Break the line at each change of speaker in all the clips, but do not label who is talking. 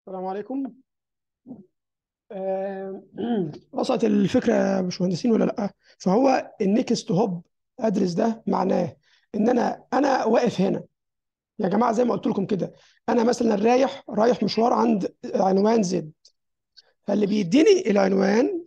السلام عليكم آه، وصلت الفكرة يا باشمهندسين ولا لأ؟ فهو النكست هوب ادرس ده معناه ان انا انا واقف هنا يا جماعة زي ما قلت لكم كده انا مثلا رايح رايح مشوار عند عنوان زد فاللي بيديني العنوان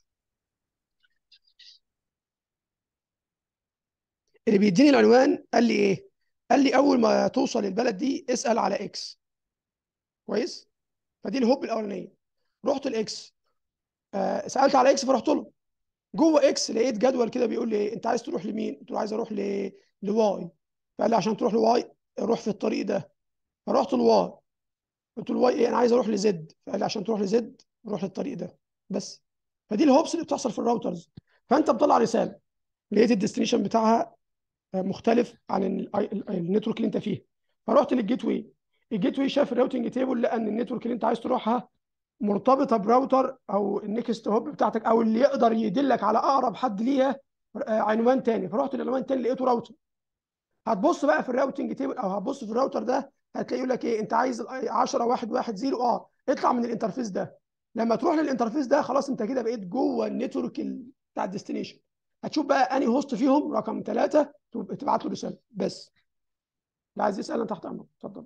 اللي بيديني العنوان قال لي ايه؟ قال لي اول ما توصل البلد دي اسأل على اكس كويس؟ فدي الهوب الاولانيه رحت الاكس آه سالت على اكس فرحت له جوه اكس لقيت جدول كده بيقول لي إيه؟ انت عايز تروح لمين؟ قلت له عايز اروح ل... لواي فقال لي عشان تروح لواي روح في الطريق ده فرحت لواي قلت له واي ايه انا عايز اروح لزد فقال لي عشان تروح لزد روح للطريق ده بس فدي الهوبس اللي بتحصل في الراوترز فانت بتطلع رساله لقيت الديستنيشن بتاعها مختلف عن ال- ال- النتورك اللي انت فيه فرحت للجيت واي الجيت واي شاف الراوتنج تيبل لقى ان النتورك اللي انت عايز تروحها مرتبطه براوتر او النكست هوب بتاعتك او اللي يقدر يدلك على اقرب حد ليها آه، عنوان تاني فرحت للعنوان التاني لقيته راوتر هتبص بقى في الراوتنج تيبل او هتبص في الراوتر ده هتلاقي يقول لك ايه انت عايز 10 1 1 0 اه اطلع من الانترفيس ده لما تروح للانترفيس ده خلاص انت كده بقيت جوه النتورك ال- بتاع الديستنيشن هتشوف بقى انهي هوست فيهم رقم ثلاثة تبعت له رساله بس اللي عايز يسال انا تحت امرك اتفضل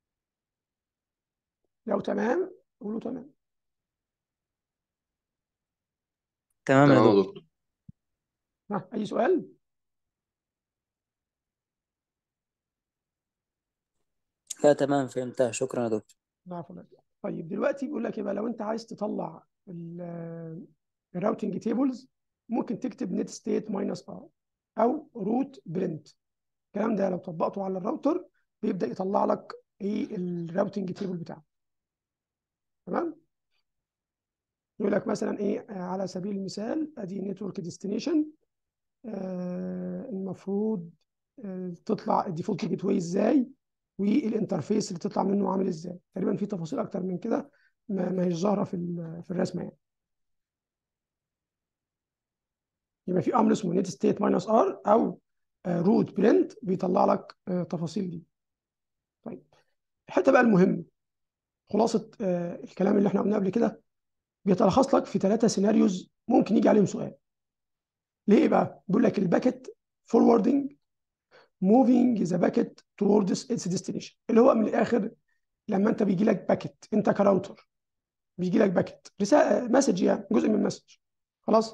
لو تمام قولوا تمام
تمام يا
تمام يا
دكتور
دكتور
ها اي سؤال
لا تمام فهمتها شكرا يا دكتور
عفوا طيب دلوقتي بيقول لك ايه بقى لو انت عايز تطلع ال- الراوتنج تيبلز ممكن تكتب نت ستيت ماينس ار او روت برنت الكلام ده لو طبقته على الراوتر بيبدا يطلع لك ايه الراوتنج تيبل بتاعك تمام يقول لك مثلا ايه آه، على سبيل المثال ادي نتورك ديستنيشن المفروض آه، تطلع الديفولت جيت واي ازاي والانترفيس اللي تطلع منه عامل ازاي تقريبا في تفاصيل اكتر من كده ما ما هيش ظاهره في ال- في الرسمه يعني يبقى في امر اسمه نت ستيت ماينس ار او روت برنت بيطلع لك آه، تفاصيل دي طيب الحته بقى المهمه خلاصه آه، الكلام اللي احنا قلناه قبل كده بيتلخص لك في ثلاثه سيناريوز ممكن يجي عليهم سؤال ليه بقى بيقول لك الباكت فوروردنج موفينج ذا باكت توردز اتس ديستنيشن اللي هو من الاخر لما انت بيجي لك باكت انت كراوتر بيجي لك باكت رساله مسج يعني جزء من المسج خلاص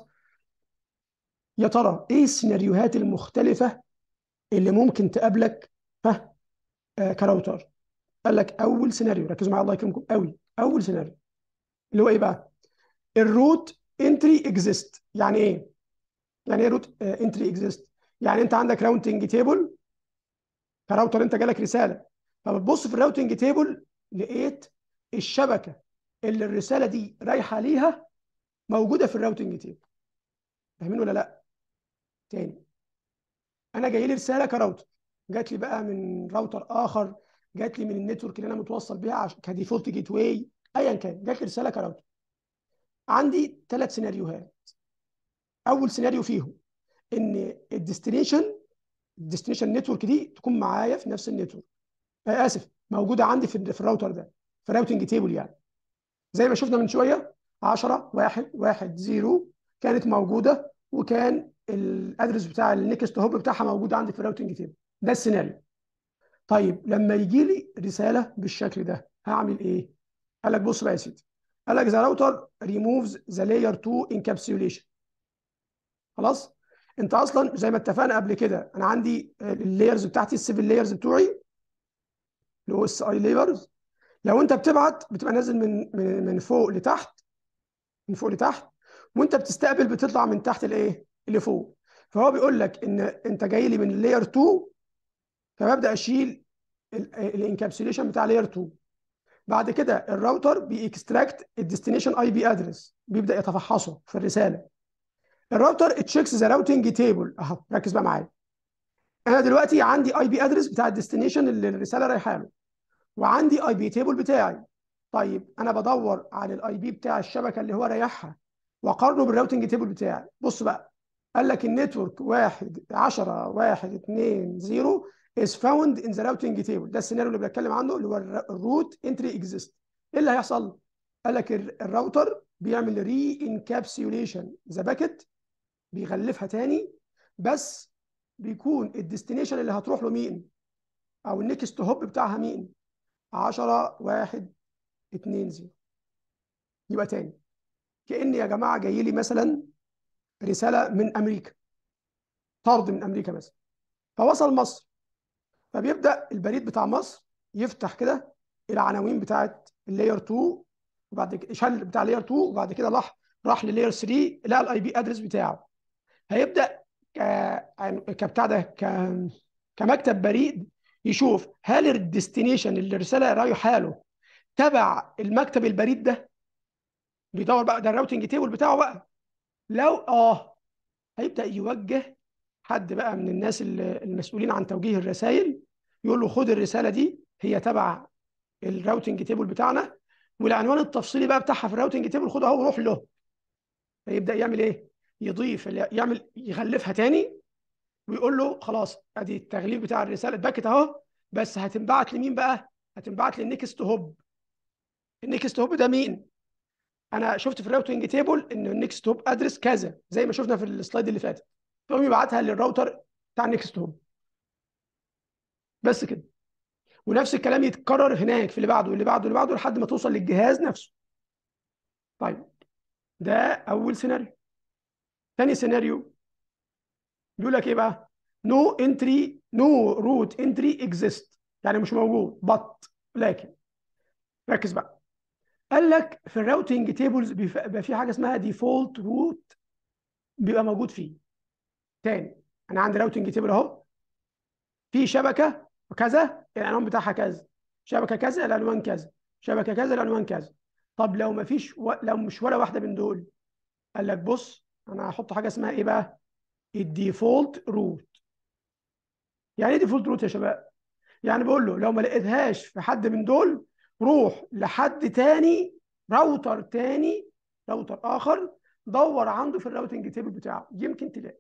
يا ترى ايه السيناريوهات المختلفه اللي ممكن تقابلك ها آه كراوتر قال لك اول سيناريو ركزوا معايا الله يكرمكم قوي اول سيناريو اللي هو ايه بقى الروت انتري اكزيست يعني ايه يعني ايه روت انتري اكزيست يعني انت عندك راوتنج تيبل كراوتر انت جالك رساله فبتبص في الراوتنج تيبل لقيت الشبكه اللي الرساله دي رايحه ليها موجوده في الراوتنج تيبل فاهمين ولا لا تاني انا جاي لي رساله كراوتر جات لي بقى من راوتر اخر جات لي من النتورك اللي انا متوصل بيها عشان كديفولت جيت واي ايا كان جات لي رساله كراوتر عندي ثلاث سيناريوهات اول سيناريو فيهم ان الديستنيشن الديستنيشن نتورك دي تكون معايا في نفس النتورك آه اسف موجوده عندي في في الراوتر ده في راوتنج تيبل يعني زي ما شفنا من شويه 10 1 1 0 كانت موجوده وكان الادرس بتاع النكست هوب بتاعها موجود عندي في الراوتنج تيبل ده السيناريو طيب لما يجي لي رساله بالشكل ده هعمل ايه؟ قال لك بص بقى يا سيدي قال لك ذا راوتر ريموفز ذا لاير 2 انكابسوليشن خلاص انت اصلا زي ما اتفقنا قبل كده انا عندي اللايرز بتاعتي السيفن لايرز بتوعي اللي هو اس اي لايرز لو انت بتبعت بتبقى نازل من من من فوق لتحت من فوق لتحت وانت بتستقبل بتطلع من تحت لايه اللي فوق فهو بيقول لك ان انت جاي لي من اللاير 2 فببدا اشيل الانكابسوليشن بتاع لاير 2 بعد كده الراوتر بيكستراكت الديستنيشن اي بي ادرس بيبدا يتفحصه في الرساله الراوتر تشيكس ذا راوتنج تيبل اهو ركز بقى معايا انا دلوقتي عندي اي بي ادرس بتاع الديستنيشن اللي الرساله رايحه له وعندي اي بي تيبل بتاعي طيب انا بدور على الاي بي بتاع الشبكه اللي هو رايحها واقارنه بالراوتنج تيبل بتاعي بص بقى قال لك النتورك 1 10 1 2 0 is found in the routing table ده السيناريو اللي بنتكلم عنه اللي هو الروت انتري اكزيست ايه اللي هيحصل قال لك ال- الراوتر بيعمل ري انكابسيوليشن ذا باكيت بيغلفها تاني بس بيكون الديستنيشن اللي هتروح له مين او النكست هوب بتاعها مين 10 1 2 0 يبقى تاني كأن يا جماعه جاي لي مثلا رساله من امريكا طرد من امريكا مثلا فوصل مصر فبيبدا البريد بتاع مصر يفتح كده العناوين بتاعت اللاير 2 وبعد كده شال بتاع لاير 2 وبعد كده راح راح للاير 3 لقى الاي بي ادرس بتاعه هيبدا ك كبتاع ده ك كمكتب بريد يشوف هل الديستنيشن اللي الرساله رايحه له تبع المكتب البريد ده بيدور بقى ده الراوتنج تيبل بتاعه بقى لو اه هيبدا يوجه حد بقى من الناس ال- المسؤولين عن توجيه الرسائل يقول له خد الرساله دي هي تبع الراوتنج تيبل بتاعنا والعنوان التفصيلي بقى بتاعها في الراوتنج تيبل خده اهو وروح له فيبدا يعمل ايه؟ يضيف يعمل يغلفها تاني ويقول له خلاص ادي التغليف بتاع الرساله اتباكت اهو بس هتنبعت لمين بقى؟ هتنبعت للنكست هوب النكست هوب ده مين؟ انا شفت في الراوتنج تيبل ان النكست هوب ادرس كذا زي ما شفنا في السلايد اللي فاتت فيقوم يبعتها للراوتر بتاع النكست هوب بس كده ونفس الكلام يتكرر هناك في اللي بعده واللي بعده واللي بعده لحد ما توصل للجهاز نفسه طيب ده اول سيناريو ثاني سيناريو بيقول لك ايه بقى نو انتري نو روت انتري اكزيست يعني مش موجود بط لكن ركز بقى قال لك في الراوتنج تيبلز بيبقى في حاجه اسمها ديفولت روت بيبقى موجود فيه تاني انا عندي راوتنج تيبل اهو في شبكه وكذا العنوان بتاعها كذا شبكه كذا العنوان كذا شبكه كذا العنوان كذا طب لو ما فيش و... لو مش ولا واحده من دول قال لك بص انا هحط حاجه اسمها ايه بقى الديفولت روت يعني ايه ديفولت روت يا شباب يعني بقول له لو ما لقيتهاش في حد من دول روح لحد تاني راوتر تاني راوتر اخر دور عنده في الراوتنج تيبل بتاعه يمكن تلاقي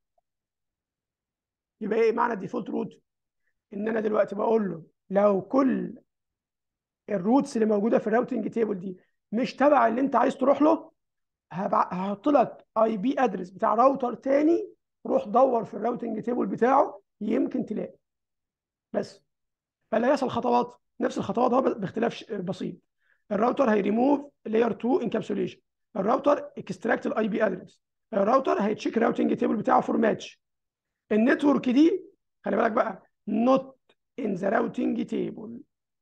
يبقى ايه معنى الديفولت روت ان انا دلوقتي بقول له لو كل الروتس اللي موجوده في الراوتنج تيبل دي مش تبع اللي انت عايز تروح له هبع- هحط لك اي بي ادرس بتاع راوتر تاني روح دور في الراوتنج تيبل بتاعه يمكن تلاقي بس فاللي هيحصل خطوات نفس الخطوات اهو باختلاف ش- بسيط الراوتر هيريموف لاير 2 انكابسوليشن الراوتر اكستراكت الاي بي ادرس الراوتر هيتشيك الراوتنج تيبل بتاعه فور ماتش النتورك دي خلي بالك بقى نوت ان ذا راوتنج تيبل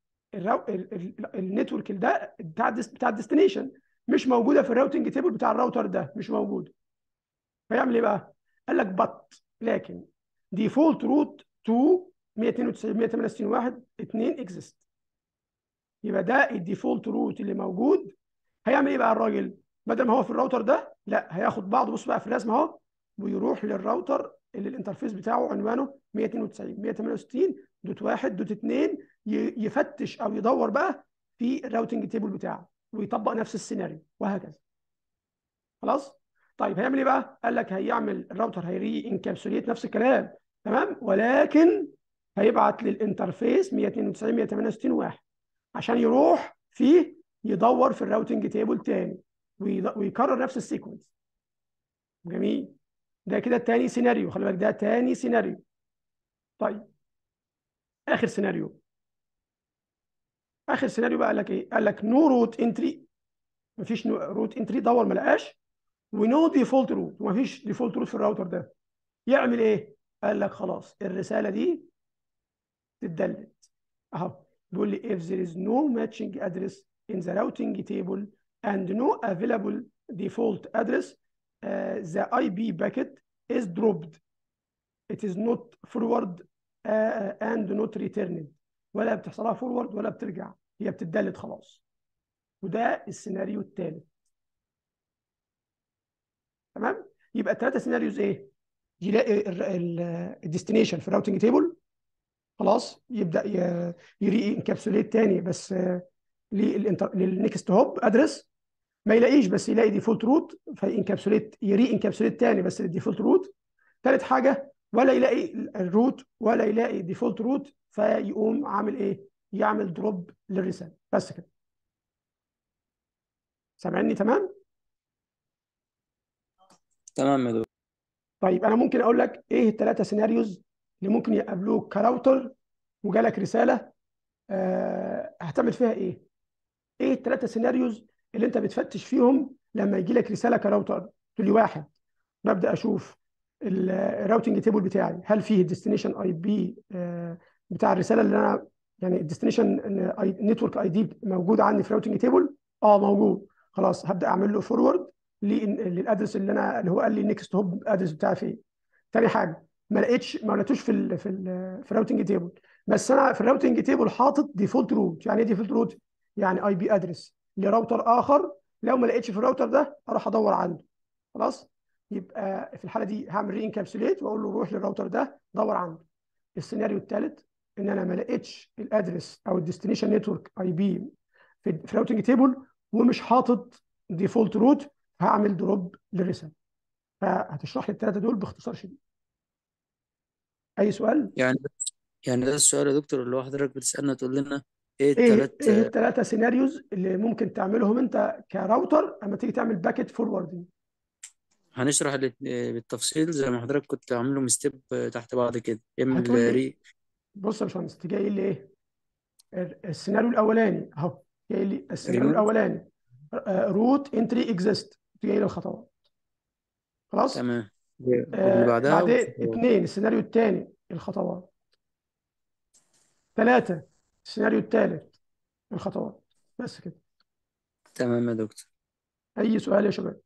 النتورك ده بتاع الدس- بتاع الديستنيشن مش موجوده في الراوتنج تيبل بتاع الراوتر ده مش موجوده فيعمل ايه بقى؟ قال لك بط لكن ديفولت روت 2 192 168 1 2 اكزيست يبقى ده الديفولت روت اللي موجود هيعمل ايه بقى الراجل؟ بدل ما هو في الراوتر ده لا هياخد بعضه بص بقى في الرسم اهو ويروح للراوتر اللي الانترفيس بتاعه عنوانه 192 168 دوت 1 دوت 2 ي- يفتش او يدور بقى في الراوتنج تيبل بتاعه ويطبق نفس السيناريو وهكذا خلاص طيب هيعمل ايه بقى قال لك هيعمل الراوتر هيري انكابسوليت نفس الكلام تمام ولكن هيبعت للانترفيس 192 168 1 عشان يروح فيه يدور في الراوتنج تيبل تاني ويض- ويكرر نفس السيكونس جميل ده كده تاني سيناريو خلي بالك ده تاني سيناريو طيب اخر سيناريو اخر سيناريو بقى قال لك ايه قال لك نو روت انتري مفيش روت انتري دور ما لقاش ونو ديفولت روت ومفيش ديفولت روت في الراوتر ده يعمل ايه قال لك خلاص الرساله دي تتدلت اهو بيقول لي if there is no matching address in the routing table and no available default address uh, the IP packet is dropped it is not forward uh, and not returned ولا بتحصلها فورورد ولا بترجع هي بتتدلت خلاص وده السيناريو الثالث تمام يبقى الثلاثه سيناريوز ايه يلاقي الديستنيشن في الراوتنج تيبل خلاص يبدا ي- يري انكابسوليت تاني بس آه، للإنتر- للنكست هوب ادرس ما يلاقيش بس يلاقي ديفولت روت فينكابسوليت يري انكابسوليت تاني بس للديفولت روت ثالث حاجه ولا يلاقي الروت ولا يلاقي ديفولت روت فيقوم عامل ايه؟ يعمل دروب للرساله بس كده سامعني تمام
تمام يا دكتور
طيب انا ممكن اقول لك ايه الثلاثه سيناريوز اللي ممكن يقابلوك كراوتر وجالك رساله آه هتعمل فيها ايه ايه الثلاثه سيناريوز اللي انت بتفتش فيهم لما يجي لك رساله كراوتر تقول لي واحد ببدا اشوف ال- الراوتنج تيبل بتاعي هل فيه الديستنيشن اي بي بتاع الرساله اللي انا يعني الديستنيشن نتورك اي دي موجود عندي في الراوتنج تيبل اه موجود خلاص هبدا اعمل له فورورد للادرس اللي انا اللي هو قال لي النكست هوب ادرس بتاعي فين تاني حاجه ما لقيتش ما لقيتوش في ال في ال في الراوتنج تيبل بس انا في الراوتنج تيبل حاطط ديفولت روت يعني ايه ديفولت روت يعني اي بي ادرس لراوتر اخر لو ما لقيتش في الراوتر ده اروح ادور عنده خلاص يبقى في الحاله دي هعمل ري انكابسوليت واقول له روح للراوتر ده دور عنده السيناريو الثالث ان انا ما لقيتش الادرس او الديستنيشن نتورك اي بي في في الراوتنج تيبل ومش حاطط ديفولت روت هعمل دروب للرساله فهتشرح لي الثلاثه دول باختصار شديد اي سؤال
يعني يعني ده السؤال يا دكتور اللي هو حضرتك بتسألنا تقول لنا ايه
ايه
التلات
ايه الثلاثه سيناريوز اللي ممكن تعملهم انت كراوتر اما تيجي تعمل باكيت فوروردنج
هنشرح الات- بالتفصيل زي ما حضرتك كنت عاملهم ستيب تحت بعض كده اعمل
هتقول لي
ري
بص يا باشمهندس انت جاي لي ايه السيناريو الاولاني اهو جاي لي السيناريو
ريموت
الاولاني روت انتري اكزيست جاي لي الخطوات خلاص
تمام واللي
آه
بعدها
بعدين
والخطوات
اثنين السيناريو الثاني الخطوات ثلاثة السيناريو الثالث الخطوات بس كده
تمام يا دكتور
أي سؤال يا شباب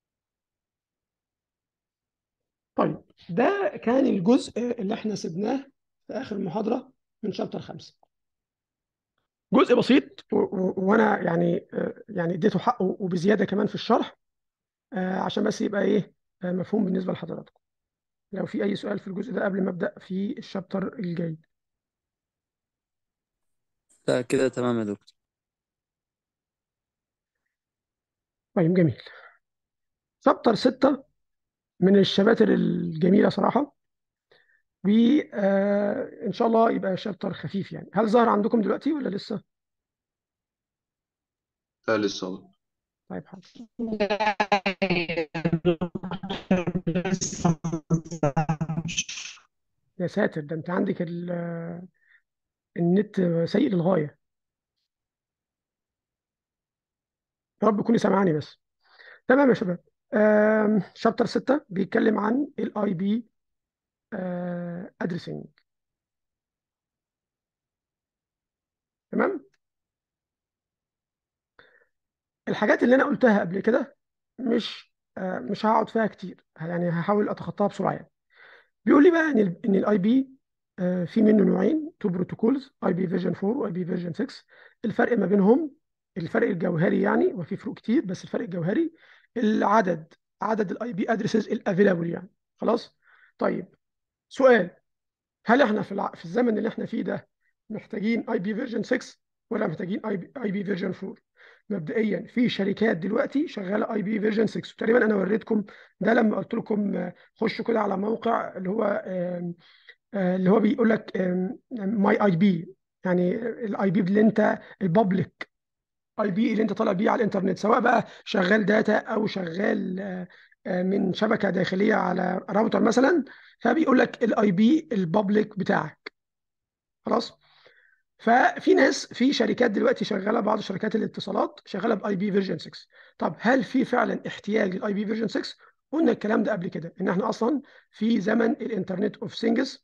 طيب ده كان الجزء اللي احنا سبناه في آخر المحاضرة من شابتر خمسة جزء بسيط و- و- وأنا يعني آه، يعني اديته حقه وبزيادة كمان في الشرح آه، عشان بس يبقى إيه آه، مفهوم بالنسبة لحضراتكم لو في أي سؤال في الجزء ده قبل ما أبدأ في الشابتر الجاي
لا كده تمام يا دكتور
طيب جميل شابتر ستة من الشباتر الجميلة صراحة وإن شاء الله يبقى شابتر خفيف يعني هل ظهر عندكم دلوقتي ولا لسه؟
لا لسه والله.
طيب حاضر يا ساتر ده أنت عندك ال- النت سيء للغاية يا رب تكوني سامعاني بس تمام يا شباب آم، شابتر 6 بيتكلم عن الاي بي ادريسنج تمام الحاجات اللي انا قلتها قبل كده مش آه، مش هقعد فيها كتير يعني هحاول اتخطاها بسرعه يعني بيقول لي بقى ان ال ان الاي بي في منه نوعين تو بروتوكولز اي بي فيرجن 4 واي بي فيرجن 6 الفرق ما بينهم الفرق الجوهري يعني وفي فروق كتير بس الفرق الجوهري العدد عدد الاي بي ادريسز الافيلابل يعني خلاص طيب سؤال هل احنا في الع... في الزمن اللي احنا فيه ده محتاجين اي بي فيرجن 6 ولا محتاجين اي بي اي بي فيرجن 4 مبدئيا في شركات دلوقتي شغاله اي بي فيرجن 6 تقريبا انا وريتكم ده لما قلت لكم آه، خشوا كده على موقع اللي هو آم، آه، اللي هو بيقول لك ماي اي بي يعني الاي بي اللي انت البابليك اي بي اللي انت طالع بيه على الانترنت سواء بقى شغال داتا او شغال آه، آه، من شبكه داخليه على راوتر مثلا فبيقول لك الاي بي البابليك بتاعك خلاص ففي ناس في شركات دلوقتي شغاله بعض شركات الاتصالات شغاله باي بي فيرجن 6 طب هل في فعلا احتياج للاي بي فيرجن 6 قلنا الكلام ده قبل كده ان احنا اصلا في زمن الانترنت اوف ثينجز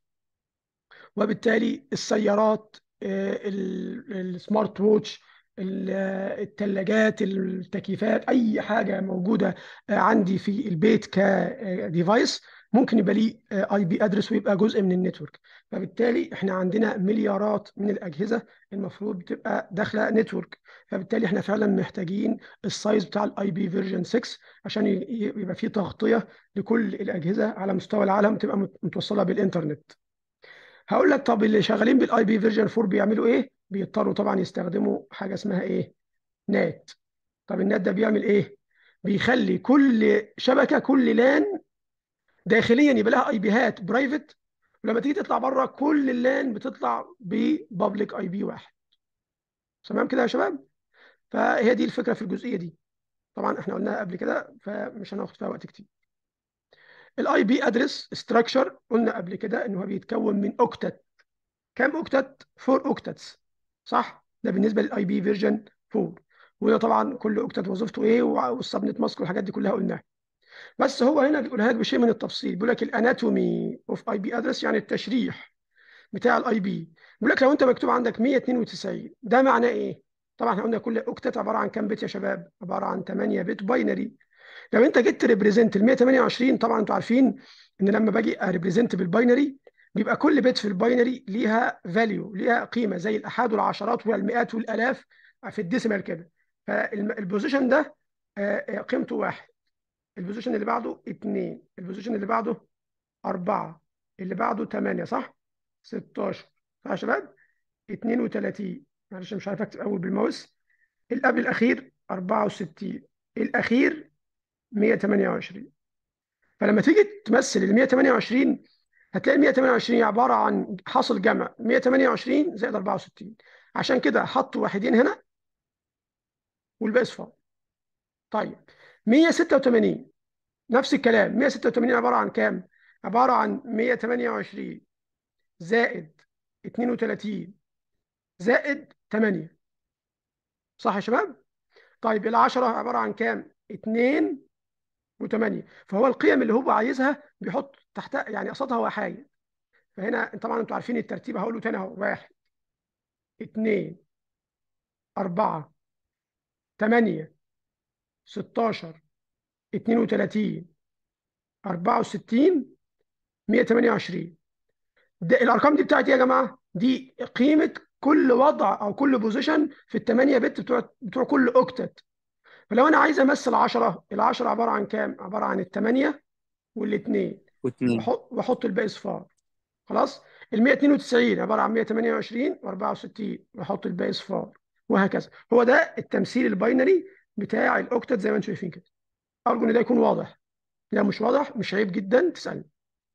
وبالتالي السيارات آه، ال- السمارت ووتش ال- آه، الثلاجات التكييفات اي حاجه موجوده آه، عندي في البيت كديفايس ممكن يبقى ليه اي بي ادرس ويبقى جزء من النتورك فبالتالي احنا عندنا مليارات من الاجهزه المفروض بتبقى داخله نتورك فبالتالي احنا فعلا محتاجين السايز بتاع الاي بي فيرجن 6 عشان ي- يبقى في تغطيه لكل الاجهزه على مستوى العالم تبقى مت- متوصله بالانترنت هقول لك طب اللي شغالين بالاي بي فيرجن 4 بيعملوا ايه؟ بيضطروا طبعا يستخدموا حاجه اسمها ايه؟ نات طب النات ده بيعمل ايه؟ بيخلي كل شبكه كل لان داخليا يبقى لها اي بيهات برايفت ولما تيجي تطلع بره كل اللان بتطلع ببابليك اي بي واحد تمام كده يا شباب؟ فهي دي الفكره في الجزئيه دي طبعا احنا قلناها قبل كده فمش هناخد فيها وقت كتير الاي بي ادرس ستراكشر قلنا قبل كده ان هو بيتكون من اوكتت كام اوكتت 4 اوكتتس صح ده بالنسبه للاي بي فيرجن 4 وده طبعا كل اوكتت وظيفته ايه والسبنت ماسك والحاجات دي كلها قلناها بس هو هنا بيقولها لك بشيء من التفصيل بيقول لك الاناتومي اوف اي بي ادرس يعني التشريح بتاع الاي بي بيقول لك لو انت مكتوب عندك 192 ده معناه ايه طبعا احنا قلنا كل اوكتت عباره عن كام بت يا شباب عباره عن 8 بت باينري لو انت جيت تريبريزنت ال 128 طبعا انتوا عارفين ان لما باجي اريبريزنت بالباينري بيبقى كل بت في الباينري ليها فاليو ليها قيمه زي الاحاد والعشرات والمئات والالاف في الديسيمال كده فالبوزيشن ده قيمته واحد البوزيشن اللي بعده اثنين البوزيشن اللي بعده أربعة اللي بعده 8 صح 16 صح يا شباب 32 معلش مش عارف اكتب اول بالماوس اللي قبل الاخير 64 الاخير 128 فلما تيجي تمثل ال 128 هتلاقي ال 128 عباره عن حاصل جمع 128 زائد 64 عشان كده حطوا واحدين هنا والباقي صفار طيب 186 نفس الكلام 186 عباره عن كام؟ عباره عن 128 زائد 32 زائد 8 صح يا شباب؟ طيب العشرة عبارة عن كام؟ 2 و8 فهو القيم اللي هو عايزها بيحط تحتها يعني قصادها وحايد فهنا طبعا انتوا عارفين الترتيب هقوله تاني اهو واحد اثنين أربعة تمانية ستاشر اتنين وتلاتين أربعة وستين مية تمانية وعشرين ده الأرقام دي بتاعت إيه يا جماعة؟ دي قيمة كل وضع أو كل بوزيشن في التمانية بت بتوع بتوع كل أوكتت فلو أنا عايز أمثل 10 ال 10 عبارة عن كام؟ عبارة عن الثمانية والاثنين
واثنين
وأحط وأحط الباقي صفار خلاص؟ ال 192 عبارة عن 128 و64 وأحط الباقي صفار وهكذا هو ده التمثيل الباينري بتاع الأوكتت زي ما أنتم شايفين كده أرجو إن ده يكون واضح لو مش واضح مش عيب جدا تسألني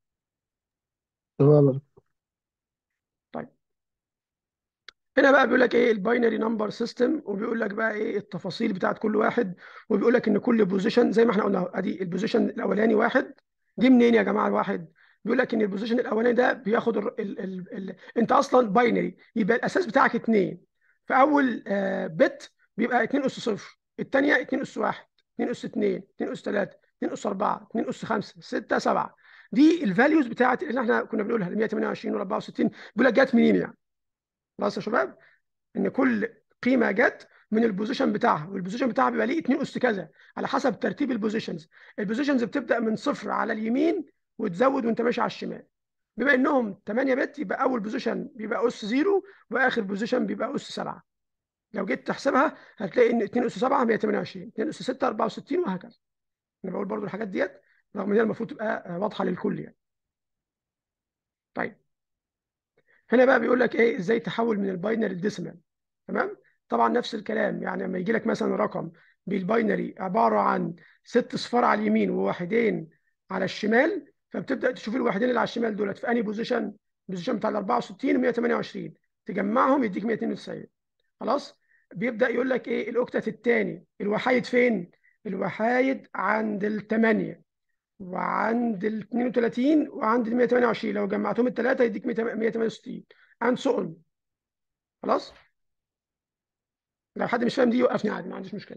تمام
طيب هنا بقى بيقول لك ايه الباينري نمبر سيستم وبيقول لك بقى ايه التفاصيل بتاعت كل واحد وبيقول لك ان كل بوزيشن زي ما احنا قلنا ادي البوزيشن الاولاني واحد جه منين يا جماعه الواحد بيقول لك ان البوزيشن الاولاني ده بياخد ال ال ال ال انت اصلا باينري يبقى الاساس بتاعك اثنين فاول آه بت بيبقى 2 اس 0 الثانيه 2 اس 1 2 اس 2 2 اس 3 2 اس 4 2 اس 5 6 7 دي الفاليوز بتاعت اللي احنا كنا بنقولها ال 128 وال 64 بيقول لك جت منين يعني خلاص يا شباب ان كل قيمه جت من البوزيشن بتاعها والبوزيشن بتاعها بيبقى ليه 2 اس كذا على حسب ترتيب البوزيشنز البوزيشنز بتبدا من صفر على اليمين وتزود وانت ماشي على الشمال بما انهم 8 بت يبقى اول بوزيشن بيبقى اس 0 واخر بوزيشن بيبقى اس 7 لو جيت تحسبها هتلاقي ان 2 اس 7 128 2 اس 6 64 وهكذا انا بقول برضو الحاجات ديت رغم ان هي المفروض تبقى واضحه للكل يعني طيب هنا بقى بيقول لك ايه ازاي تحول من الباينري للديسيمال تمام طبعا نفس الكلام يعني لما يجي لك مثلا رقم بالباينري عباره عن ست صفار على اليمين وواحدين على الشمال فبتبدا تشوف الواحدين اللي على الشمال دولت في انهي بوزيشن البوزيشن بتاع ال 64 و 128 تجمعهم يديك 292 خلاص بيبدا يقول لك ايه الاوكتت الثاني الوحايد فين الوحايد عند الثمانيه وعند ال 32 وعند ال 128 لو جمعتهم الثلاثه يديك 168 اند سو اون خلاص لو حد مش فاهم دي يوقفني عادي ما عنديش مشكله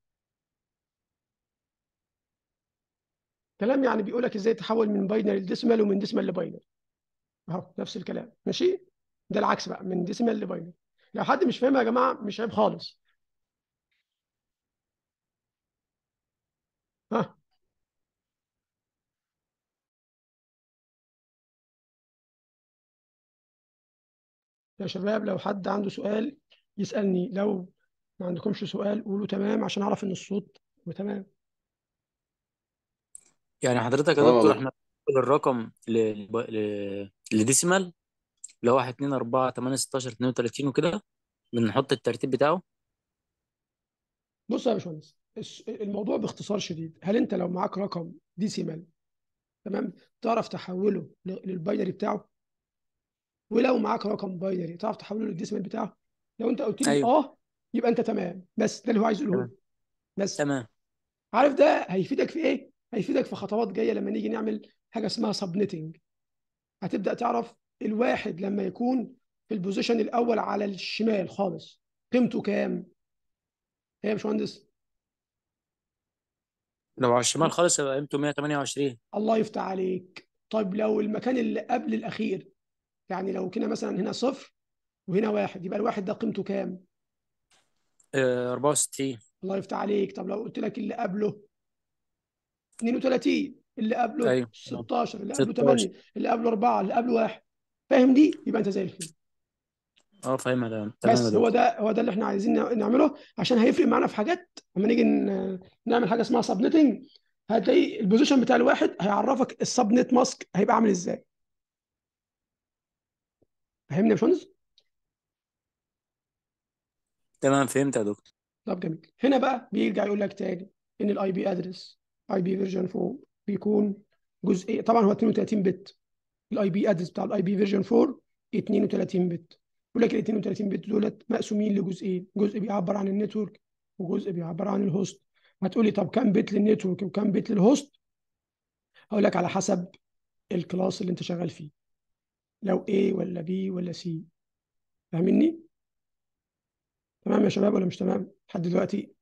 كلام يعني بيقول لك ازاي تحول من باينري لديسمال ومن ديسمال لباينري اهو نفس الكلام ماشي ده العكس بقى من ديسمال لباينري لو حد مش فاهمها يا جماعه مش عيب خالص ها يا شباب لو حد عنده سؤال يسألني لو ما عندكمش سؤال قولوا تمام عشان اعرف ان الصوت وتمام
يعني حضرتك يا
اه
دكتور احنا بنقول الرقم ل... ل... لديسيمال اللي هو 1 2 4 8 16 32 وكده بنحط الترتيب بتاعه
بص يا باشمهندس الس- الموضوع باختصار شديد هل انت لو معاك رقم ديسيمال تمام تعرف تحوله ل- للباينري بتاعه ولو معاك رقم باينري تعرف تحوله للديسيمال بتاعه لو انت قلت لي
ايوه
اه يبقى انت تمام بس ده اللي هو عايز يقوله
تمام
لي. بس
تمام
عارف ده هيفيدك في ايه هيفيدك في خطوات جايه لما نيجي نعمل حاجه اسمها سبنيتنج هتبدا تعرف الواحد لما يكون في البوزيشن الاول على الشمال خالص قيمته كام هي يا باشمهندس
لو على الشمال خالص يبقى قيمته 128
الله يفتح عليك طيب لو المكان اللي قبل الاخير يعني لو كنا مثلا هنا صفر وهنا واحد يبقى الواحد ده قيمته كام
آه، 64
الله يفتح عليك طب لو قلت لك اللي قبله 32 اللي قبله
ايوه
16 اللي قبله
16.
8 اللي قبله 4 اللي قبله 1 فاهم دي يبقى انت زي الفل
اه فاهمها تمام تمام
بس
يا
هو
دكتور
ده هو ده اللي احنا عايزين نع- نعمله عشان هيفرق معانا في حاجات لما نيجي ن- نعمل حاجه اسمها سبنيتنج هتلاقي البوزيشن بتاع الواحد هيعرفك السبنت ماسك هيبقى عامل ازاي فاهمني يا باشمهندس؟
تمام فهمت يا دكتور
طب جميل هنا بقى بيرجع يقول لك تاني ان الاي بي ادرس اي بي فيرجن 4 بيكون جزئيه طبعا هو 32 بت الاي بي ادرس بتاع الاي بي فيرجن 4 32 بت يقول لك ال 32 بت دولت مقسومين لجزئين جزء بيعبر عن النتورك وجزء بيعبر عن الهوست هتقول لي طب كام بت للنتورك وكام بت للهوست هقول لك على حسب الكلاس اللي انت شغال فيه لو A ولا B ولا C فاهمني تمام يا شباب ولا مش تمام لحد دلوقتي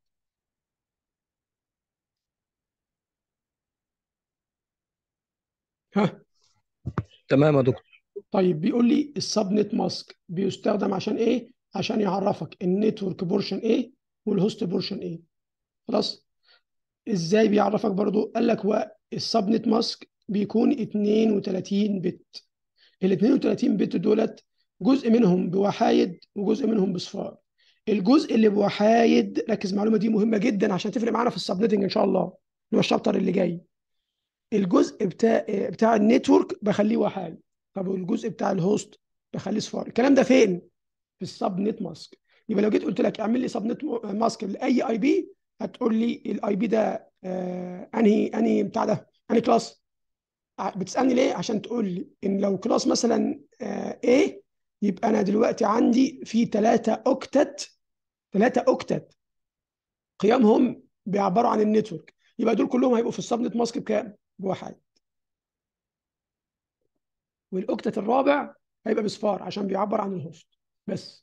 ها
تمام يا دكتور
طيب بيقول لي السبنت ماسك بيستخدم عشان ايه عشان يعرفك النتورك بورشن ايه والهوست بورشن ايه خلاص ازاي بيعرفك برضو قال لك هو السبنت ماسك بيكون 32 بت ال 32 بت دولت جزء منهم بوحايد وجزء منهم بصفار الجزء اللي بوحايد ركز المعلومه دي مهمه جدا عشان تفرق معانا في السبنتنج ان شاء الله اللي هو الشابتر اللي جاي الجزء بتاع بتاع النتورك بخليه وحايد طب والجزء بتاع الهوست بخليه صفار الكلام ده فين في السبنت ماسك يبقى لو جيت قلت لك اعمل لي سبنت ماسك لاي اي بي هتقول لي الاي بي ده آه انهي انهي بتاع ده انهي كلاس بتسالني ليه عشان تقول لي ان لو كلاس مثلا آه A يبقى انا دلوقتي عندي في 3 اوكتت 3 اوكتت قيمهم بيعبروا عن النتورك يبقى دول كلهم هيبقوا في السبنت ماسك بكام؟ بواحد والاوكتت الرابع هيبقى بصفار عشان بيعبر عن الهوست بس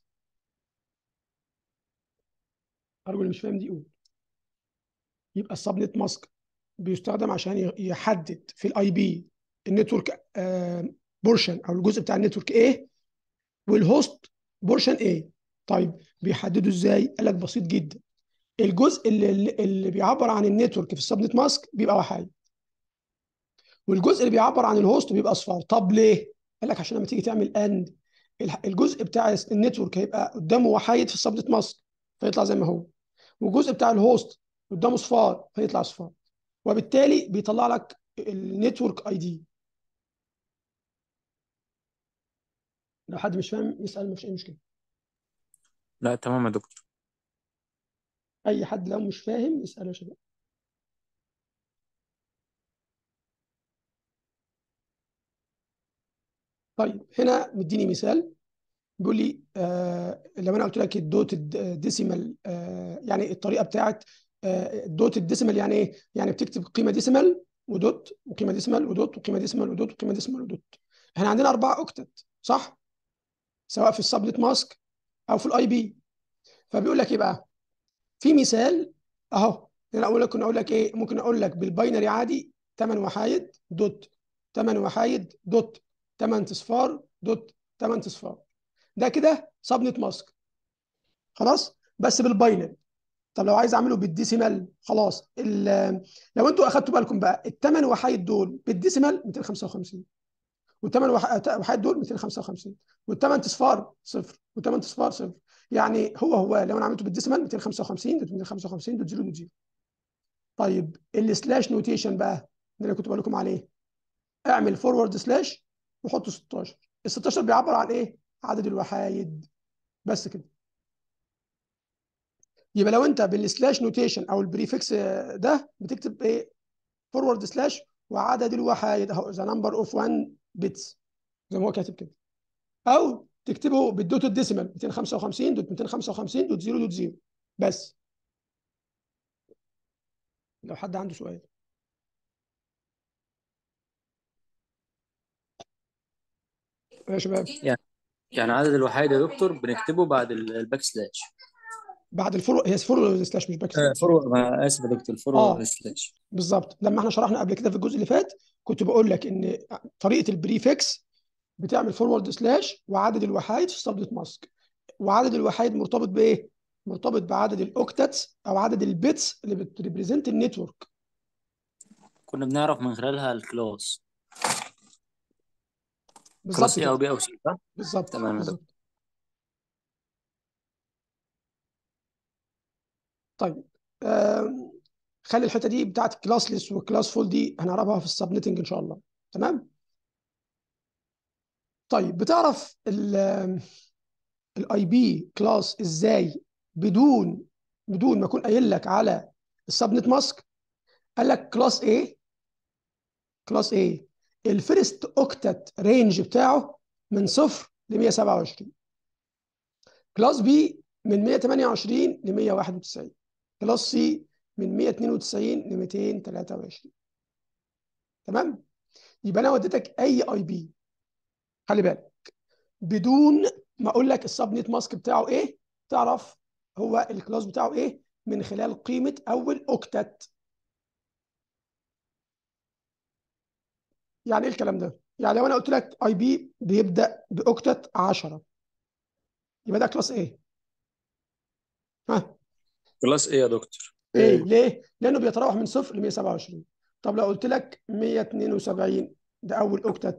ارجو اللي مش فاهم دي يقول يبقى السبنت ماسك بيستخدم عشان يحدد في الاي بي النتورك بورشن او الجزء بتاع النتورك ايه والهوست بورشن ايه طيب بيحددوا ازاي قال لك بسيط جدا الجزء اللي اللي بيعبر عن النتورك في السبنت ماسك بيبقى وحيد والجزء اللي بيعبر عن الهوست بيبقى اصفار طب ليه قال لك عشان لما تيجي تعمل اند الجزء بتاع النتورك هيبقى قدامه وحيد في السبنت ماسك فيطلع زي ما هو والجزء بتاع الهوست قدامه صفار فيطلع صفار وبالتالي بيطلع لك النتورك اي دي لو حد مش فاهم يسال مفيش اي مشكله
لا تمام يا دكتور
اي حد لو مش فاهم يسال يا شباب طيب هنا مديني مثال بيقول لي آه لو انا قلت لك الدوت الديسيمال آه يعني الطريقه بتاعت آه الدوت الديسيمال يعني ايه؟ يعني بتكتب قيمه ديسيمال ودوت وقيمه ديسيمال ودوت وقيمه ديسيمال ودوت وقيمه ديسيمال ودوت احنا عندنا اربع اوكتت صح؟ سواء في السبنت ماسك او في الاي بي فبيقول لك ايه بقى؟ في مثال اهو انا اقول لك كنا اقول لك ايه؟ ممكن اقول لك بالباينري عادي 8 وحايد دوت 8 وحايد دوت 8 اصفار دوت 8 اصفار ده كده سبنت ماسك خلاص بس بالباينري طب لو عايز اعمله بالديسيمال خلاص لو انتوا اخدتوا بالكم بقى الثمان وحايد دول بالديسيمال 255 والثمان وحايد دول 255 والثمان اصفار صفر والثمان اصفار صفر يعني هو هو لو انا عملته بالديسيمال 255 دوت 255 دوت 0 دوت 0 طيب السلاش نوتيشن بقى ده اللي كنت بقول لكم عليه اعمل فورورد سلاش وحط 16 ال 16 بيعبر عن ايه؟ عدد الوحايد بس كده يبقى لو انت بالسلاش نوتيشن او البريفكس ده بتكتب ايه فورورد سلاش وعدد الوحايد اهو ذا نمبر اوف 1 بيتس زي ما هو كاتب كده او تكتبه بالدوت الديسيمال 255 دوت 255 دوت 0 دوت 0 بس لو حد عنده سؤال يا شباب
يعني عدد الوحيد يا دكتور بنكتبه بعد ال- الباك سلاش
بعد الفورو هي فورو سلاش مش باك سلاش
فرو ما اسف يا دكتور فرو
آه.
سلاش
بالظبط لما احنا شرحنا قبل كده في الجزء اللي فات كنت بقول لك ان طريقه البريفكس بتعمل فورورد سلاش وعدد الوحيد في سبنت ماسك وعدد الوحيد مرتبط بايه؟ مرتبط بعدد الاوكتاتس او عدد البيتس اللي بتريبريزنت النتورك
كنا بنعرف من خلالها الكلاس
بالظبط
كلاس اي او
كده
بي او سي صح؟
بالظبط
تمام يا
بالظبط طيب آم، خلي الحته دي بتاعت كلاسلس وكلاس فول دي هنعرفها في السبنتنج ان شاء الله تمام طيب بتعرف الاي بي كلاس ازاي بدون بدون ما اكون قايل لك على السبنت ماسك قال لك كلاس ايه كلاس ايه الفيرست اوكتات رينج بتاعه من صفر ل 127 كلاس بي من 128 ل 191 كلاس سي من 192 ل 223 تمام يبقى انا وديتك اي اي بي خلي بالك بدون ما اقول لك السبنت ماسك بتاعه ايه تعرف هو الكلاس بتاعه ايه من خلال قيمه اول اوكتات يعني ايه الكلام ده يعني لو انا قلت لك اي بي بيبدا باوكتات 10 يبقى ده كلاس ايه ها
كلاس ايه يا دكتور؟
ايه ليه لانه بيتراوح من صفر ل 127 طب لو قلت لك 172 ده اول اوكتات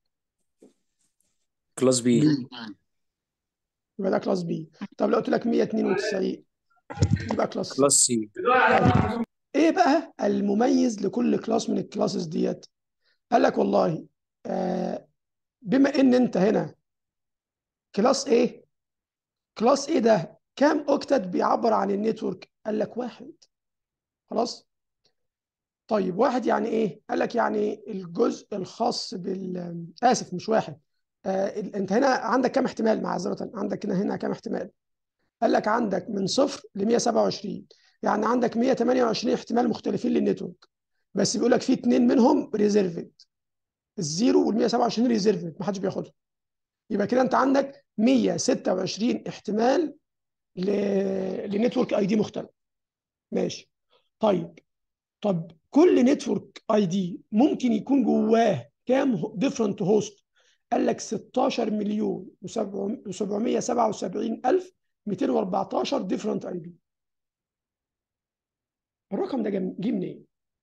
كلاس بي
يبقى ده كلاس بي طب لو قلت لك 192 يبقى كلاس سي
كلاس سي
ايه بقى المميز لكل كلاس من الكلاسز ديت قال لك والله آه بما ان انت هنا كلاس ايه كلاس ايه ده كام اوكتات بيعبر عن النتورك قال لك واحد خلاص طيب واحد يعني ايه قال لك يعني الجزء الخاص بال اسف مش واحد آه ال- انت هنا عندك كام احتمال معذره عندك هنا هنا كام احتمال قال لك عندك من صفر ل 127 يعني عندك 128 احتمال مختلفين للنتورك بس بيقول لك في اثنين منهم ريزيرفد الزيرو وال 127 ريزيرفد ما حدش بياخدهم يبقى كده انت عندك 126 احتمال ل... لنتورك اي دي مختلف ماشي طيب طب كل نتورك اي دي ممكن يكون جواه كام ديفرنت هوست قال لك 16 مليون و777 الف 214 ديفرنت اي بي الرقم ده جم- جه منين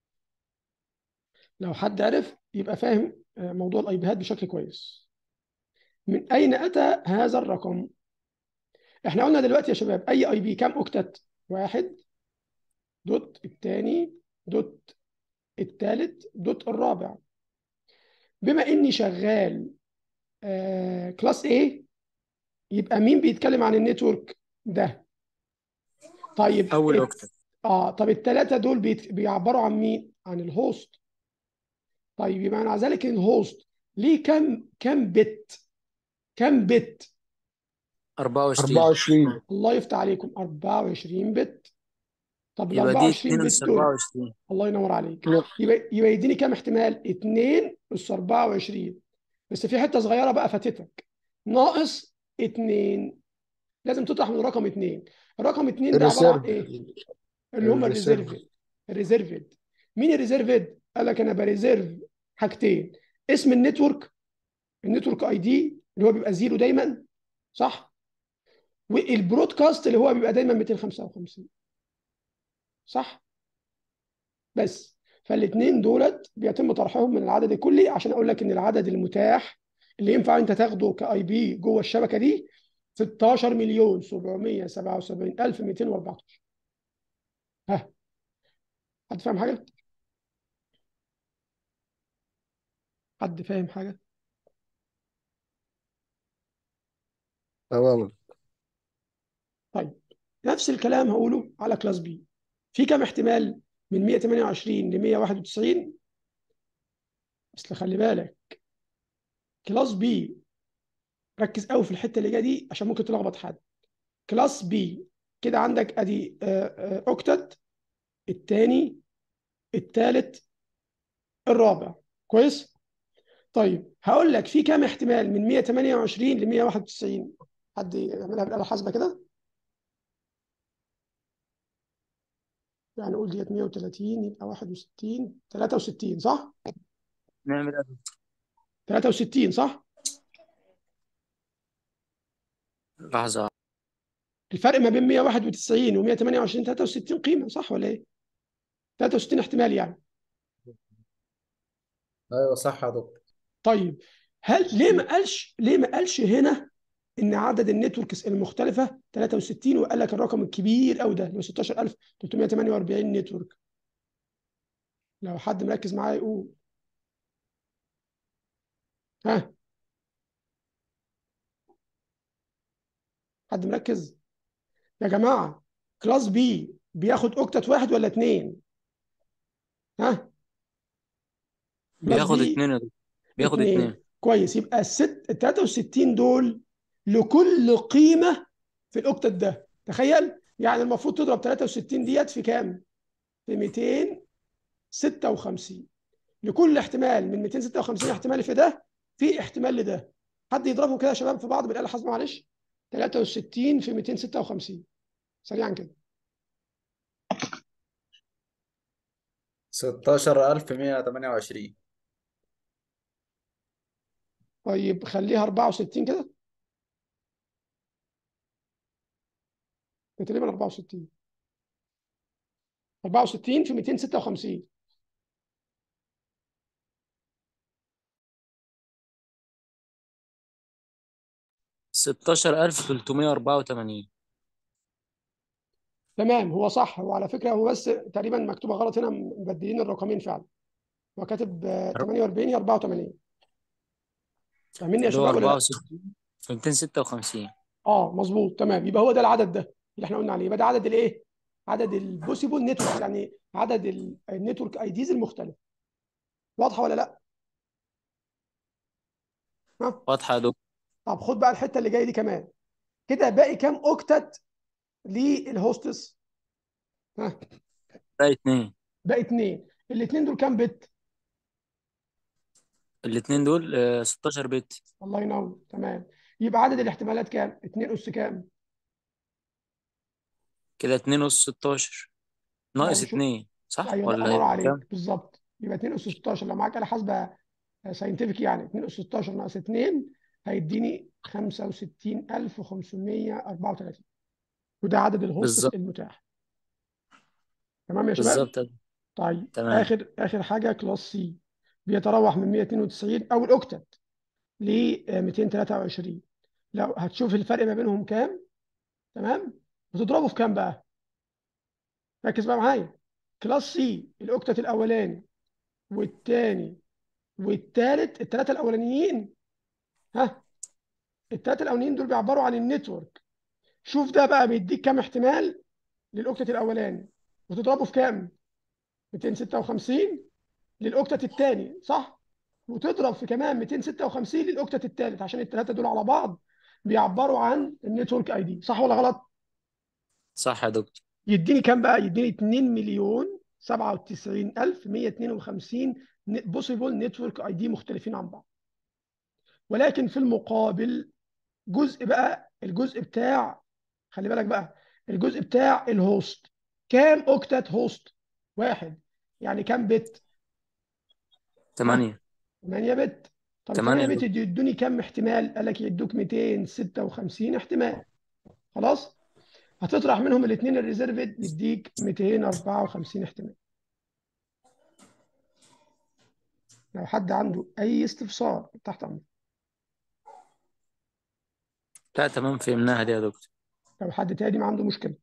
لو حد عرف يبقى فاهم آه، موضوع الاي بيهات بشكل كويس من اين اتى هذا الرقم احنا قلنا دلوقتي يا شباب اي اي بي كام اوكتات واحد دوت الثاني دوت الثالث دوت الرابع بما اني شغال آه كلاس A يبقى مين بيتكلم عن النتورك ده طيب
اول
الت-
اوكتت
اه طب الثلاثه دول بيت... بيعبروا عن مين عن الهوست طيب يبقى معنى ذلك ان الهوست ليه كم كم بت كم بت
24
24
الله يفتح عليكم 24 بت طب ال
يبقى دي
24
2
بت
اس
دول
24
الله ينور عليك
نعم.
يبقى يبقى يديني كام احتمال 2 اس 24 بس في حته صغيره بقى فاتتك ناقص 2 لازم تطرح من رقم 2 رقم 2 ده عباره عن
الريسيرف
ايه اللي هم
الريسيرف.
الريزيرفد الريزيرفد مين الريزيرفد قال لك انا بريزيرف حاجتين اسم النتورك النتورك اي دي اللي هو بيبقى زيرو دايما صح والبرودكاست اللي هو بيبقى دايما 255 صح بس فالاثنين دولت بيتم طرحهم من العدد الكلي عشان اقول لك ان العدد المتاح اللي ينفع انت تاخده كاي بي جوه الشبكه دي 16 مليون 777 الف 214 ها حد فاهم حاجه؟ حد فاهم حاجه؟
تمام
طيب نفس الكلام هقوله على كلاس بي في كام احتمال من 128 ل 191 بس خلي بالك كلاس بي ركز قوي في الحته اللي جايه دي عشان ممكن تلخبط حد كلاس بي كده عندك ادي آه، آه، اوكتت الثاني الثالث الرابع كويس طيب هقول لك في كام احتمال من 128 ل 191 حد يعملها بالآلة الحاسبة كده يعني نقول ديت 130 يبقى 61 63 صح
نعمل ايه
63 صح
لحظة
الفرق ما بين 191 و 128 63 قيمة صح ولا ايه 63 احتمال يعني
ايوه صح يا دكتور
طيب هل ليه ما قالش ليه ما قالش هنا ان عدد النتوركس المختلفه 63 وقال لك الرقم الكبير قوي ده اللي هو 16348 نتورك لو حد مركز معايا يقول ها حد مركز يا جماعه كلاس بي بياخد اوكتت واحد ولا اتنين ها كلاس
بياخد
بي
اتنين يا دكتور بياخد
اتنين
اتنين
كويس يبقى الست ال 63 دول لكل قيمة في الأوكتت ده تخيل يعني المفروض تضرب 63 ديت في كام؟ في 256 لكل احتمال من 256 احتمال في ده في احتمال لده حد يضربهم كده يا شباب في بعض بالآلة الحاسبة معلش 63 في 256 سريعا كده
16128
طيب خليها 64 كده تقريبا 64 64 في 256
ستاشر ألف تلتمية أربعة وتمانين
تمام هو صح هو على فكرة هو بس تقريبا مكتوبة غلط هنا مبدلين الرقمين فعلا هو كاتب آه، 48 يا 84 فاهمين يا
اللي هو
شباب ولا
أربعة
لا؟
وستين في ميتين ستة وخمسين
اه مظبوط تمام يبقى هو ده العدد ده اللي احنا قلنا عليه يبقى ده عدد الايه؟ عدد البوسيبل نتورك يعني عدد النتورك اي ديز المختلف واضحة ولا لا؟ ها؟
واضحة يا دكتور
طب خد بقى الحتة اللي جاية دي كمان كده باقي كام اوكتت للهوستس؟ ها
ده اتنين
باقي اتنين الاثنين دول كام بت؟
الاتنين دول آه، ستاشر بت
الله ينور تمام يبقى عدد الاحتمالات كام؟ 2 اس كام؟
كده اتنين أس ستاشر
ما هو
ناقص
شوف
اتنين صح
ايوه
ولا
الله ينور
هيبقى
عليك
كام؟
بالظبط يبقى 2 اس 16 لو معاك آلة حاسبة ساينتفك يعني 2 اس 16 ناقص 2 هيديني 65534 وده عدد الهوستس
بالظبط
المتاح تمام يا شباب؟
بالظبط يا دكتور.
طيب
تمام
اخر اخر حاجه كلاس سي بيتراوح من 192 او الاوكتت ل 223 لو هتشوف الفرق ما بينهم كام تمام وتضربه في كام بقى ركز بقى معايا كلاس سي الاوكتت الاولاني والثاني والثالث الثلاثه الاولانيين ها الثلاثه الاولانيين دول بيعبروا عن النتورك شوف ده بقى بيديك كام احتمال للاوكتت الاولاني وتضربه في كام 256 للاوكتت الثاني صح وتضرب في كمان 256 للاوكتت الثالث عشان الثلاثه دول على بعض بيعبروا عن النتورك اي دي صح ولا غلط
صح يا دكتور
يديني كام بقى يديني 2 مليون 97152 بوسيبل نتورك اي دي مختلفين عن بعض ولكن في المقابل جزء بقى الجزء بتاع خلي بالك بقى الجزء بتاع الهوست كام اوكتت هوست واحد يعني كام بت ها
تمانية
8 بت طب ال 8
تمانية يا
بت
دكتور
يدوني كام احتمال قال لك يدوك 256 احتمال خلاص هتطرح منهم الاثنين الريزرفد يديك 254 احتمال لو حد عنده اي استفسار تحت امرك
لا تمام فهمناها دي يا دكتور
لو حد تاني ما عنده مشكله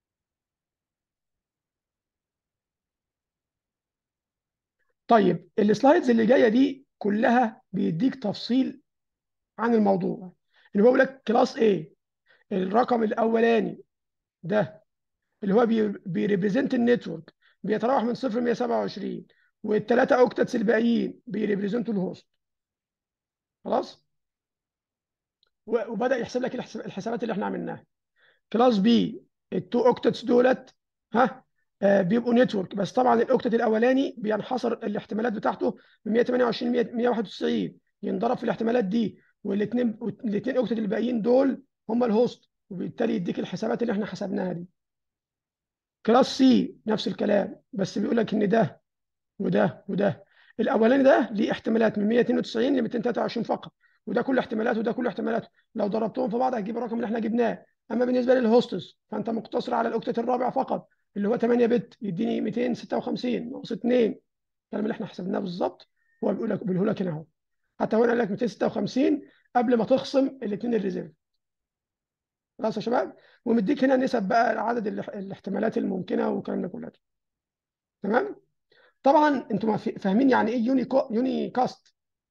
طيب السلايدز اللي جايه دي كلها بيديك تفصيل عن الموضوع اللي هو بيقول لك كلاس A الرقم الاولاني ده اللي هو بيريبريزنت النتورك بيتراوح من 0 ل 127 والثلاثه اوكتتس الباقيين بيريبريزنتوا الهوست خلاص و- وبدا يحسب لك الحساب- الحسابات اللي احنا عملناها كلاس بي التو اوكتتس دولت ها آه، بيبقوا نتورك بس طبعا الاوكتت الاولاني بينحصر الاحتمالات بتاعته ب 128 100 191 ينضرب في الاحتمالات دي والاثنين الاثنين اوكتت الباقيين دول هم الهوست وبالتالي يديك الحسابات اللي احنا حسبناها دي كلاس سي نفس الكلام بس بيقول لك ان ده وده وده الاولاني ده ليه احتمالات من 192 ل 223 فقط وده كل احتمالاته وده كل احتمالاته لو ضربتهم في بعض هتجيب الرقم اللي احنا جبناه اما بالنسبه للهوستس فانت مقتصر على الاوكتت الرابع فقط اللي هو 8 بت يديني 256 ناقص 2 الكلام اللي احنا حسبناه بالظبط هو بيقول لك بيقوله لك هنا اهو حتى هو قال لك 256 قبل ما تخصم الاثنين الريزيرف خلاص يا شباب ومديك هنا نسب بقى عدد الاح- الاحتمالات الممكنه والكلام ده كله تمام طبعا انتم فاهمين يعني ايه يوني كو يوني كاست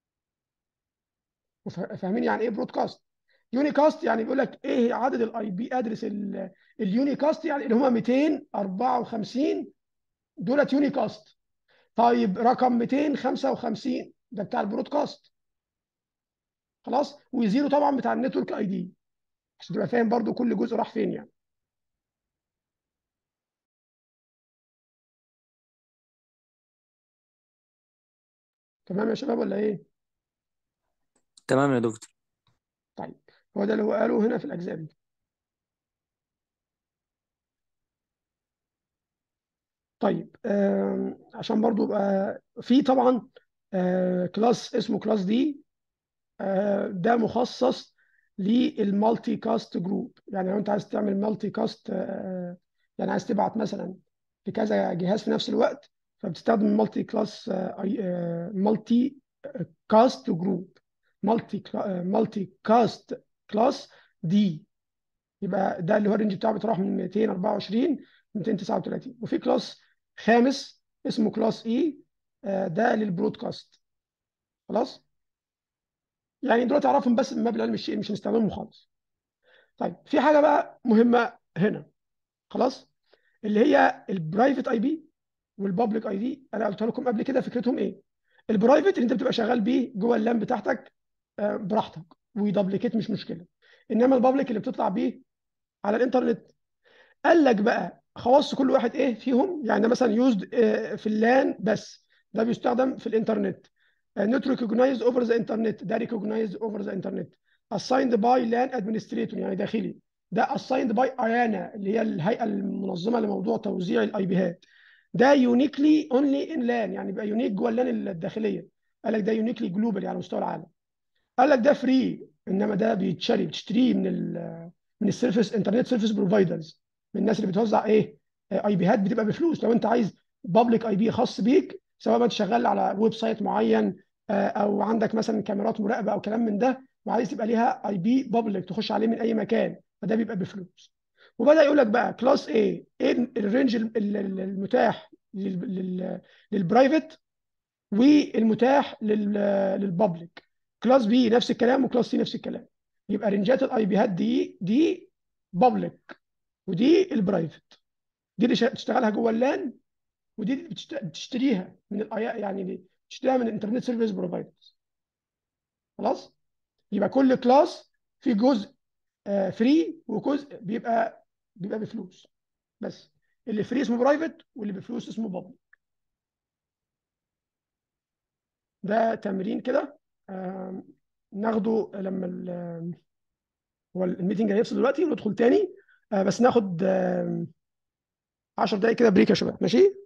وفاهمين يعني ايه برودكاست يوني كاست يعني بيقول لك ايه عدد الاي بي ادرس اليوني كاست يعني اللي هم 254 دولت يوني كاست طيب رقم 255 ده بتاع البرودكاست خلاص وزيرو طبعا بتاع النتورك اي دي عشان تبقى فاهم برضو كل جزء راح فين يعني تمام يا شباب ولا ايه
تمام يا دكتور
طيب هو ده اللي هو قاله هنا في الاجزاء دي طيب آم، عشان برضو يبقى في طبعا آه، كلاس اسمه كلاس دي آه، ده مخصص للمالتي كاست جروب يعني لو انت عايز تعمل مالتي كاست آه، يعني عايز تبعت مثلا لكذا جهاز في نفس الوقت فبتستخدم مالتي كلاس مالتي كاست جروب مالتي مالتي كاست كلاس دي يبقى ده اللي هو الرينج بتاعه بيتراوح من 224 ل 239 وفي كلاس خامس اسمه كلاس اي ده للبرودكاست خلاص يعني دول تعرفهم بس من باب العلم الشيء مش هنستخدمهم خالص طيب في حاجه بقى مهمه هنا خلاص اللي هي البرايفت اي بي والبابليك اي دي انا قلت لكم قبل كده فكرتهم ايه البرايفت اللي انت بتبقى شغال بيه جوه اللام بتاعتك آه، براحتك ويدبليكيت مش مشكله انما البابليك اللي بتطلع بيه على الانترنت قال لك بقى خواص كل واحد ايه فيهم يعني مثلا يوزد في اللان بس ده بيستخدم في الانترنت نوت ريكوجنايزد اوفر ذا انترنت ده ريكوجنايزد اوفر ذا انترنت assigned باي لان ادمنستريتور يعني داخلي ده assigned باي ايانا اللي هي الهيئه المنظمه لموضوع توزيع الاي بيهات ده يونيكلي اونلي ان لان يعني بقى يونيك جوه اللان الداخليه قال لك ده يونيكلي جلوبال على مستوى العالم قال لك ده فري انما ده بيتشري بتشتريه من ال من السيرفيس انترنت سيرفيس بروفايدرز من الناس اللي بتوزع ايه اي بيهات بتبقى بفلوس لو انت عايز بابليك اي بي خاص بيك سواء انت شغال على ويب سايت معين آه، او عندك مثلا كاميرات مراقبه او كلام من ده وعايز تبقى ليها اي بي بابليك تخش عليه من اي مكان فده بيبقى بفلوس وبدا يقول لك بقى كلاس ايه ايه الرينج ال- ال- ال- المتاح لل- لل- للبرايفت والمتاح لل- للبابليك كلاس بي نفس الكلام وكلاس سي نفس الكلام يبقى رينجات الاي بيهات دي دي بابليك ودي البرايفت دي اللي شا- تشتغلها جوه اللان ودي اللي بتشت- بتشتريها من الاي يعني دي بتشتريها من الانترنت سيرفيس بروفايدرز خلاص يبقى كل كلاس في جزء فري وجزء بيبقى بيبقى بفلوس بس اللي فري اسمه برايفت واللي بفلوس اسمه بابليك ده تمرين كده آم، ناخده لما ال- هو الميتنج هيفصل دلوقتي وندخل تاني آه، بس ناخد آم، 10 دقايق كده بريك يا شباب ماشي